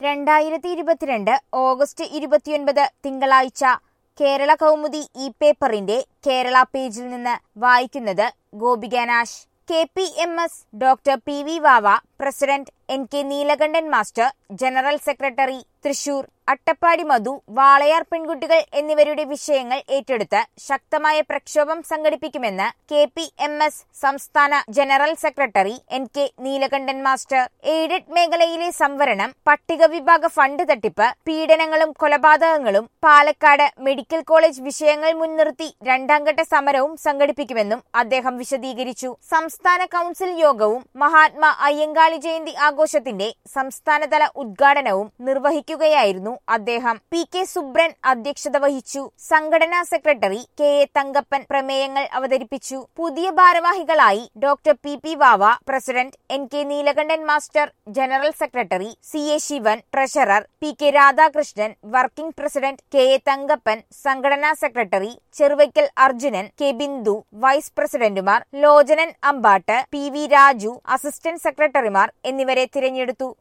രണ്ടായിരത്തി ഇരുപത്തിരണ്ട് ഓഗസ്റ്റ് ഇരുപത്തിയൊൻപത് തിങ്കളാഴ്ച കേരള കൗമുദി ഇ പേപ്പറിന്റെ കേരള പേജിൽ നിന്ന് വായിക്കുന്നത് ഗോപികാനാശ് K P M S doctor P V Vava president N K Neelakandan master general secretary Thrissur Attappadi Madhu Walayar പെൺകുട്ടികൾ എന്നിവരുടെ വിഷയങ്ങൾ ഏറ്റെടുത്ത് ശക്തമായ പ്രക്ഷോഭം സംഘടിപ്പിക്കുമെന്ന് കെ പി എം എസ് സംസ്ഥാന general secretary N K Neelakandan master aided മേഖലയിലെ സംവരണം പട്ടിക വിഭാഗ ഫണ്ട് തട്ടിപ്പ് പീഡനങ്ങളും കൊലപാതകങ്ങളും പാലക്കാട് മെഡിക്കൽ കോളേജ് വിഷയങ്ങൾ മുൻനിർത്തി രണ്ടാംഘട്ട സമരവും സംഘടിപ്പിക്കുമെന്നും അദ്ദേഹം വിശദീകരിച്ചു സംസ്ഥാന കൌൺസിൽ യോഗവും മഹാത്മാ അയ്യങ്കാളി ജയന്തി ആഘോഷത്തിന്റെ സംസ്ഥാനതല ഉദ്ഘാടനവും നിർവഹിക്കുകയായിരുന്നു അദ്ദേഹം പി കെ സുബ്രൻ അധ്യക്ഷത വഹിച്ചു സംഘടനാ സെക്രട്ടറി കെ എ തങ്കപ്പൻ പ്രമേയങ്ങൾ അവതരിപ്പിച്ചു പുതിയ ഭാരവാഹികളായി doctor P P Vava president N K Neelakandan master general secretary C A Sivan treasurer P K Radhakrishnan working president K A Thankappan സംഘടനാ secretary Cheruvaikkal Arjunan K Bindu vice പ്രസിഡന്റുമാർ Lochanan Ambatt P V Raju assistant സെക്രട്ടറിമാർ എന്നിവരെ തിരഞ്ഞെടുത്തു